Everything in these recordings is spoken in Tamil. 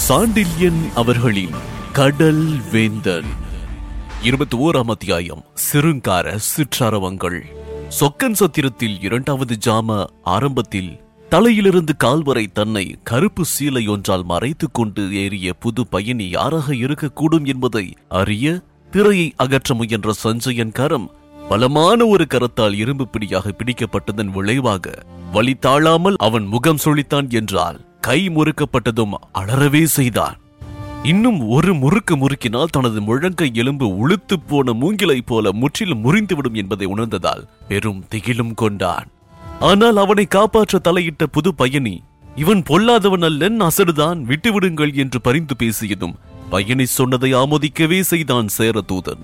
சாண்டில்யன் அவர்களின் கடல் வேந்தன் இருபத்தி ஓராம் அத்தியாயம் சிறுங்கார சிற்றரவங்கள் சொக்கன் சத்திரத்தில் இரண்டாவது ஜாம ஆரம்பத்தில் தலையிலிருந்து கால் வரை தன்னை கருப்பு சீலை ஒன்றால் மறைத்துக் கொண்டு ஏறிய புது பயணி யாராக இருக்கக்கூடும் என்பதை அறிய திரையை அகற்ற முயன்ற சஞ்சயன் கரம் பலமான ஒரு கரத்தால் இரும்பு பிடியாக பிடிக்கப்பட்டதன் விளைவாக வலி தாழாமல் அவன் முகம் சுழித்தான் என்றால் கை முறுக்கப்பட்டதும் அலறவே செய்தான் இன்னும் ஒரு முறுக்கு முறுக்கினால் தனது முழங்கை எலும்பு உளுத்துப் போன மூங்கிலை போல முற்றிலும் முறிந்துவிடும் என்பதை உணர்ந்ததால் பெரும் திகிலும் கொண்டான் ஆனால் அவனை காப்பாற்ற தலையிட்ட புது பயணி இவன் பொல்லாதவன் அல்லன் அசடுதான் விட்டுவிடுங்கள் என்று பரிந்து பேசியதும் பயணி சொன்னதை ஆமோதிக்கவே செய்தான் சேரதூதன்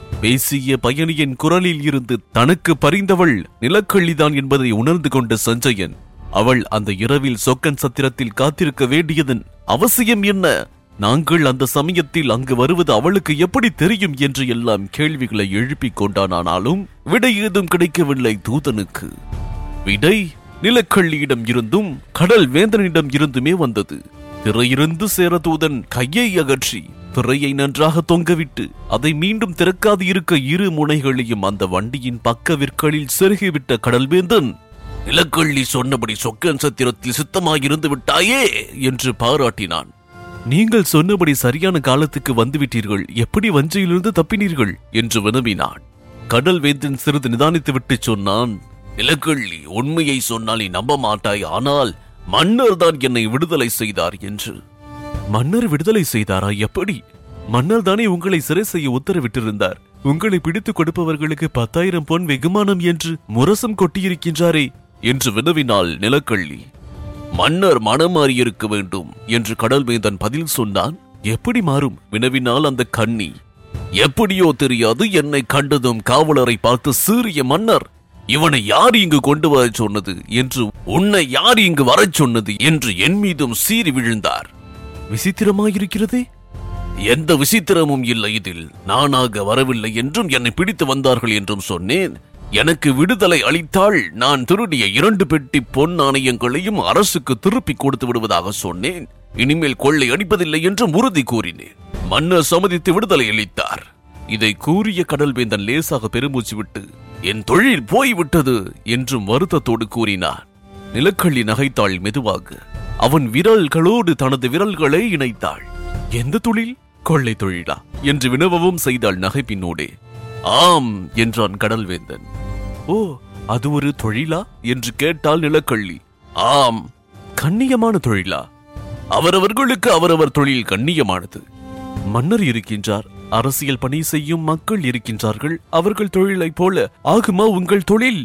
பேசிய பயணியின் குரலில் இருந்து தனக்கு பரிந்தவள் நிலக்கள்ளிதான் என்பதை உணர்ந்து கொண்ட சஞ்சயன் அவள் அந்த இரவில் சொக்கன் சத்திரத்தில் காத்திருக்க வேண்டியதன் அவசியம் என்ன நாங்கள் அந்த சமயத்தில் அங்கு வருவது அவளுக்கு எப்படி தெரியும் என்று எல்லாம் கேள்விகளை எழுப்பிக் கொண்டானானாலும் விடை ஏதும் கிடைக்கவில்லை தூதனுக்கு விடை நிலக்கள்ளியிடம் இருந்தும் கடல் வேந்தனிடம் இருந்துமே வந்தது திரையிருந்து சேர தூதன் கையை அகற்றி திரையை நன்றாக தொங்கவிட்டு அதை மீண்டும் திறக்காது இருக்க இரு முனைகளையும் அந்த வண்டியின் பக்க விற்களில் செருகிவிட்ட கடல்வேந்தன் நிலக்கள்ளி சொன்னபடி சொக்கன் சத்திரத்தில் சித்தமாயிருந்து விட்டாயே என்று பாராட்டினான் நீங்கள் சொன்னபடி சரியான காலத்துக்கு வந்துவிட்டீர்கள் எப்படி வஞ்சியிலிருந்து தப்பினீர்கள் என்று வினவினான் கடல் வேந்தன் சிறிது நிதானித்துவிட்டு சொன்னான் நிலக்கள்ளி உண்மையை சொன்னால் நீ நம்ப மாட்டாய் ஆனால் மன்னர் தான் என்னை விடுதலை செய்தார் என்று மன்னர் விடுதலை செய்தாரா எப்படி மன்னர் தானே உங்களை சிறை செய்ய உத்தரவிட்டிருந்தார் உங்களை பிடித்துக் கொடுப்பவர்களுக்கு பத்தாயிரம் பொன் வெகுமானம் என்று முரசம் கொட்டியிருக்கின்றாரே என்று வினவினாள் நிலக்கள்ளி மன்னர் மனம் மாறியிருக்க வேண்டும் என்று கடல்வேந்தன் பதில் சொன்னான் எப்படி மாறும் வினவினால் அந்த கண்ணி எப்படியோ தெரியாது என்னை கண்டதும் காவலரை பார்த்து சீறிய மன்னர் இவனை யார் இங்கு கொண்டு வரச் சொன்னது என்று உன்னை யார் இங்கு வரச் சொன்னது என்று என் மீதும் சீறி விழுந்தார் விசித்திரமாயிருக்கிறதே எந்த விசித்திரமும் இல்லை இதில் நானாக வரவில்லை என்றும் என்னை பிடித்து வந்தார்கள் என்றும் சொன்னேன் எனக்கு விடுதலை அளித்தால் நான் திருடிய இரண்டு பெட்டி பொன் நாணயங்களையும் அரசுக்கு திருப்பி கொடுத்து விடுவதாக சொன்னேன் இனிமேல் கொள்ளை அடிப்பதில்லை என்றும் உறுதி கூறினேன் மன்னர் சம்மதித்து விடுதலை அளித்தார் இதை கூறிய கடல்வேந்தன் லேசாக பெருமூச்சு விட்டு என் தொழில் போய்விட்டது என்றும் வருத்தத்தோடு கூறினான் நிலக்கள்ளி நகைத்தாள் மெதுவாக அவன் விரல்களோடு தனது விரல்களை இணைத்தாள் எந்த தொழில் கொள்ளை தொழிலா என்று வினவவும் செய்தாள் நகைப்பினோடே ஆம் என்றான் கடல்வேந்தன் ஓ அது ஒரு தொழிலா என்று கேட்டாள் நிலக்கள்ளி ஆம் கண்ணியமான தொழிலா அவரவர்களுக்கு அவரவர் தொழில் கண்ணியமானது மன்னர் இருக்கின்றார் அரசியல் பணி செய்யும் மக்கள் இருக்கின்றார்கள் அவர்கள் தொழிலைப் போல ஆகுமா உங்கள் தொழில்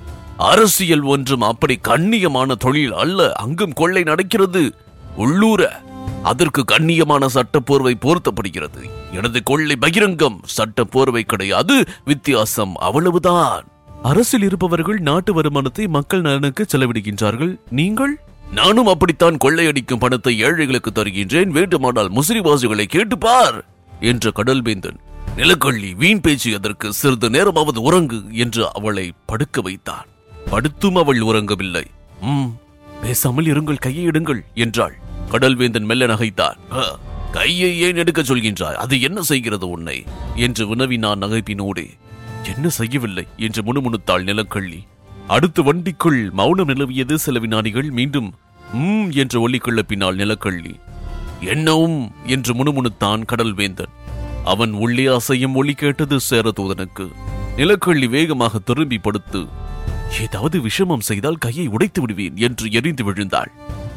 அரசியல் ஒன்றும் அப்படி கண்ணியமான தொழில் அல்ல அங்கும் கொள்ளை நடக்கிறது உள்ளூர அதற்கு கண்ணியமான சட்டப்போர்வை போர்த்தப்படுகிறது எனது கொள்ளை பகிரங்கம் சட்டப்போர்வை கிடையாது வித்தியாசம் அவ்வளவுதான் அரசில் இருப்பவர்கள் நாட்டு வருமானத்தை மக்கள் நலனுக்கு செலவிடுகின்றார்கள் நீங்கள் நானும் அப்படித்தான் கொள்ளையடிக்கும் பணத்தை ஏழைகளுக்கு தருகின்றேன் வேண்டுமானால் முசிறிவாசிகளை கேட்டுப்பார் என்ற கடல்வேந்தன் நிலக்கள்ளி வீண் பேச்சு அதற்கு சிறிது நேரமாவது உறங்கு என்று அவளை படுக்க வைத்தான் படுத்தும் அவள் உறங்கவில்லை ம் பேசாமல் இருங்கள் கையை எடுங்கள் என்றாள் கடல்வேந்தன் மெல்ல நகைத்தான் "ஆ, கையை ஏன் எடுக்க சொல்கின்றாய் அது என்ன செய்கிறது உன்னை என்று வினவினான் நகைப்பினோடே என்ன செய்யவில்லை என்று முணுமுணுத்தாள் நிலக்கள்ளி அடுத்து வண்டிக்குள் மௌனம் நிலவியது சில வினாடிகள் மீண்டும் ம் என்று ஒலி கிளப்பினாள் நிலக்கள்ளி என்னவும் என்று முணுமுணுத்தான் கடல்வேந்தன் அவன் உள்ளே அசையும் ஒலி கேட்டது சேரதூதனுக்கு நிலக்கள்ளி வேகமாக திரும்பி படுத்து ஏதாவது விஷமம் செய்தால் கையை உடைத்து விடுவேன் என்று எரிந்து விழுந்தாள்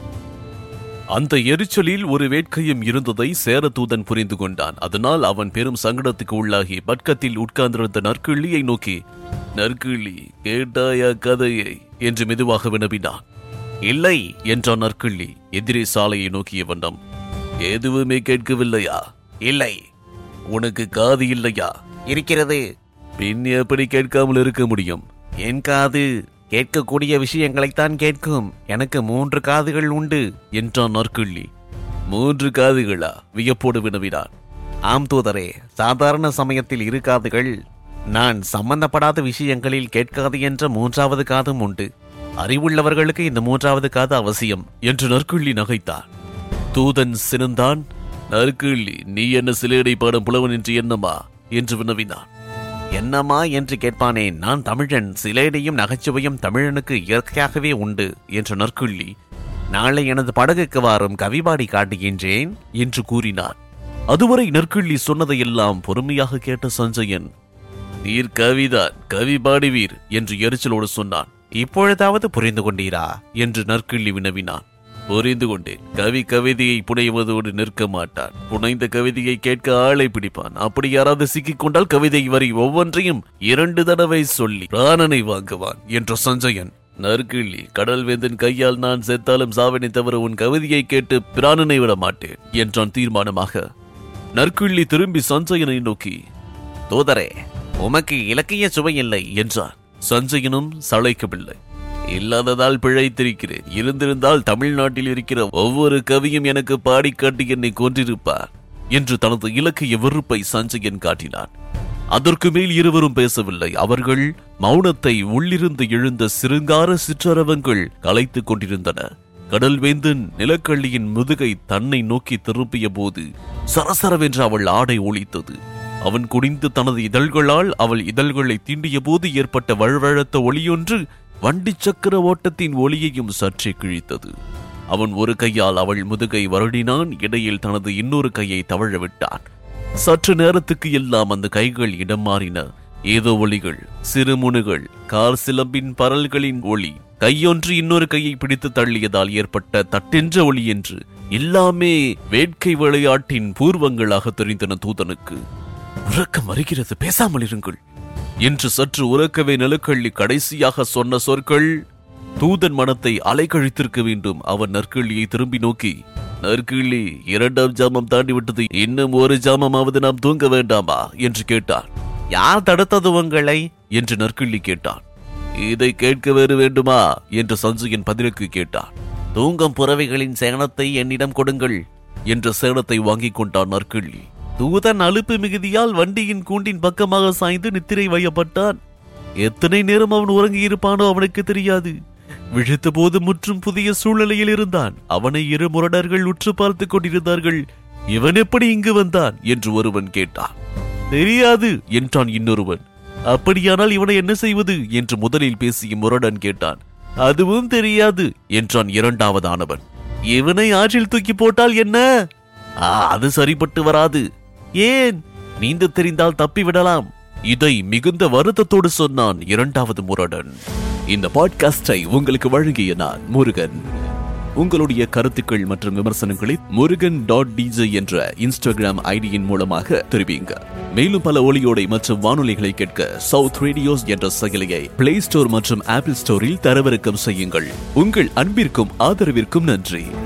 அந்த எரிச்சலில் ஒரு வேட்கையும் இருந்ததை சேரதூதன் புரிந்து கொண்டான் அதனால் அவன் பெரும் சங்கடத்துக்கு உள்ளாகி பட்கத்தில் உட்கார்ந்திருந்த நற்கிள்ளியை நோக்கி நற்கிள்ளி கேட்டாயா கதையை என்று மெதுவாக வினவினான் இல்லை என்றான் நற்கிள்ளி எதிரே சாலையை நோக்கிய வண்ணம் எதுவுமே கேட்கவில்லையா இல்லை உனக்கு காது இல்லையா இருக்கிறது பின் எப்படி கேட்காமல் இருக்க முடியும் என் காது கேட்கக்கூடிய விஷயங்களைத்தான் கேட்கும் எனக்கு மூன்று காதுகள் உண்டு என்றான் நற்கிள்ளி மூன்று காதுகளா வியப்போடு வினவினான் ஆம் தூதரே சாதாரண சமயத்தில் இரு காதுகள் நான் சம்பந்தப்படாத விஷயங்களில் கேட்காது என்ற மூன்றாவது காதும் உண்டு அறிவுள்ளவர்களுக்கு இந்த மூன்றாவது காது அவசியம் என்று நற்கிள்ளி நகைத்தான் தூதன் சினந்தான் நறுக்கிள்ளி நீ என்ன சிலேடை பாடும் புலவன் என்று என்னமா என்று வினவினான் என்னம்மா என்று கேட்பானேன் நான் தமிழன் சிலேடையும் நகைச்சுவையும் தமிழனுக்கு இயற்கையாகவே உண்டு என்ற நற்குள்ளி நாளை எனது படகுக்கு வாரும் கவிபாடி காட்டுகின்றேன் என்று கூறினார் அதுவரை நற்கிள்ளி சொன்னதையெல்லாம் பொறுமையாக கேட்ட சஞ்சயன் நீர் கவிதான் கவி பாடுவீர் என்று எரிச்சலோடு சொன்னான் இப்பொழுதாவது புரிந்து கொண்டீரா என்று நற்கிள்ளி வினவினான் புரிந்து கொண்டேன் கவி கவிதையை புனைவதோடு நிற்க மாட்டான் புனைந்த கவிதையை கேட்க ஆளை பிடிப்பான் அப்படி யாராவது சிக்கிக் கொண்டால் கவிதை வரி ஒவ்வொன்றையும் இரண்டு தடவை சொல்லி பிராணனை வாங்குவான் என்ற சஞ்சயன் நற்கிள்ளி கடல் வேந்தன் கையால் நான் செத்தாலும் சாவனை தவிர உன் கவிதையை கேட்டு பிராணனை விட மாட்டேன் என்றான் தீர்மானமாக நற்கிள்ளி திரும்பி சஞ்சயனை நோக்கி தூதரே உமக்கு இலக்கிய சுவை இல்லை என்றான் சஞ்சயனும் சளைக்கவில்லை இல்லாததால் பிழைத்திருக்கிறேன் இருந்திருந்தால் தமிழ்நாட்டில் இருக்கிற ஒவ்வொரு கவியும் எனக்கு பாடி காட்டி என்னை கொன்றிருப்பார் என்று தனது இலக்கிய வெறுப்பை சஞ்சயன் காட்டினான் அதற்கு மேல் இருவரும் பேசவில்லை அவர்கள் மௌனத்தை உள்ளிருந்து எழுந்த சிறுங்கார சிற்றரவங்கள் கலைத்துக் கொண்டிருந்தன கடல்வேந்தன் நிலக்கள்ளியின் முதுகை தன்னை நோக்கி திருப்பிய போது சரசரவென்று அவள் ஆடை ஒலித்தது அவன் குனிந்து தனது இதழ்களால் அவள் இதழ்களை தீண்டிய போது ஏற்பட்ட வழுவழத்த ஒளியொன்று வண்டி சக்கர ஓட்டத்தின் ஒளியையும் சற்றே கிழித்தது அவன் ஒரு கையால் அவள் முதுகை வருடினான் இடையில் தனது இன்னொரு கையை தவழ விட்டான் சற்று நேரத்துக்கு எல்லாம் அந்த கைகள் இடம் மாறின ஏதோ ஒளிகள் சிறுமுனுகள் கார் சிலம்பின் பரல்களின் ஒளி கையொன்று இன்னொரு கையை பிடித்து தள்ளியதால் ஏற்பட்ட தட்டென்ற ஒளி என்று எல்லாமே வேட்கை விளையாட்டின் பூர்வங்களாக தெரிந்தன தூதனுக்கு உறக்கம் வருகிறது பேசாமல் இருங்கள் என்று சற்று உறக்கவே நிலக்கள்ளி கடைசியாக சொன்ன சொற்கள் தூதன் மனத்தை அலைக்கழித்திருக்க வேண்டும் அவன் நற்கிள்ளியை திரும்பி நோக்கி நற்கிள்ளி இரண்டாம் ஜாமம் தாண்டி விட்டது இன்னும் ஒரு ஜாமமாவது நாம் தூங்க வேண்டாமா என்று கேட்டான் யார் தடுத்தது உங்களை என்று நற்கிள்ளி கேட்டான் இதை கேட்க வேறு வேண்டுமா என்று சஞ்சயன் பதிலுக்கு கேட்டான் தூங்கும் புறவைகளின் சேனத்தை என்னிடம் கொடுங்கள் என்ற சேனத்தை வாங்கிக் கொண்டான் நற்கிள்ளி தூதன் அலுப்பு மிகுதியால் வண்டியின் கூண்டின் பக்கமாக சாய்ந்து நித்திரை வையப்பட்டான் எத்தனை நேரம் அவன் உறங்கி இருப்பானோ அவனுக்கு தெரியாது விழித்த போது முற்றும் புதிய சூழ்நிலையில் இருந்தான் அவனை இரு முரடர்கள் உற்று பார்த்துக் கொண்டிருந்தார்கள் இவன் எப்படி இங்கு வந்தான் என்று ஒருவன் கேட்டான் தெரியாது என்றான் இன்னொருவன் அப்படியானால் இவனை என்ன செய்வது என்று முதலில் பேசிய முரடன் கேட்டான் அதுவும் தெரியாது என்றான் இரண்டாவதானவன் இவனை ஆற்றில் தூக்கி போட்டால் என்ன ஆ, அது சரிப்பட்டு வராது ஏன் நீந்த தெரிந்தால் தப்பி விடலாம் இதை மிகுந்த வருத்தத்தோடு சொன்னான் இரண்டாவது முரடன் இந்த பாட்காஸ்டை உங்களுக்கு வழங்கிய நான் முருகன் உங்களுடைய கருத்துக்கள் மற்றும் விமர்சனங்களை முருகன் டாட் டிஜே என்ற இன்ஸ்டாகிராம் ஐடியின் மூலமாக தெரிவிங்க மேலும் பல ஒளியோடை மற்றும் வானொலிகளை கேட்க சவுத் ரேடியோஸ் என்ற செயலியை பிளே ஸ்டோர் மற்றும் ஆப்பிள் ஸ்டோரில் தரவிறக்கம் செய்யுங்கள் உங்கள் அன்பிற்கும் ஆதரவிற்கும் நன்றி